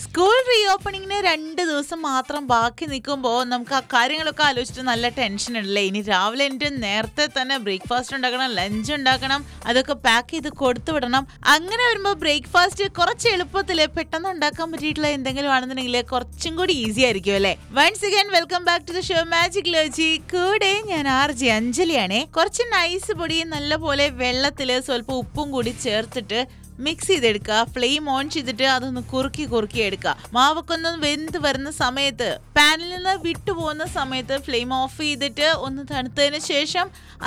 school re ഓപ്പണിങ്ങിന് രണ്ട് ദിവസം മാത്രം ബാക്കി നിൽക്കുമ്പോൾ നമുക്ക് ആ കാര്യങ്ങളൊക്കെ ആലോചിച്ചിട്ട് നല്ല ടെൻഷൻ ഉണ്ടല്ലേ ഇനി രാവിലെ എനിക്ക് നേരത്തെ തന്നെ ബ്രേക്ക്ഫാസ്റ്റ് ഉണ്ടാക്കണം ലഞ്ച് ഉണ്ടാക്കണം അതൊക്കെ പാക്ക് ചെയ്ത് കൊടുത്തു വിടണം അങ്ങനെ വരുമ്പോൾ ബ്രേക്ക്ഫാസ്റ്റ് കുറച്ച് എളുപ്പത്തിൽ പെട്ടെന്ന് ഉണ്ടാക്കാൻ പറ്റിയിട്ടുള്ള എന്തെങ്കിലും ആണെന്നുണ്ടെങ്കിൽ കുറച്ചും കൂടി ഈസി ആയിരിക്കും അല്ലേ once again welcome back to the show magic ലോജി കൂടെ ഞാൻ ആർ ജി അഞ്ജലിയാണേ കുറച്ച് നൈസ് പൊടി നല്ലപോലെ വെള്ളത്തിൽ സ്വല്പം ഉപ്പും കൂടി ചേർത്തിട്ട് മിക്സ് ചെയ്തെടുക്കുക ഫ്ലെയിം ഓൺ ചെയ്തിട്ട് അതൊന്ന് കുറുക്കി കുറുക്കി എടുക്കുക മാവൊക്കെ ഒന്ന് വെന്ത് വരുന്ന സമയത്ത് പാനിൽ നിന്ന് വിട്ടുപോകുന്ന സമയത്ത് ഫ്ലെയിം ഓഫ് ചെയ്തിട്ട് ഒന്ന് തണുത്തതിന് ശേഷം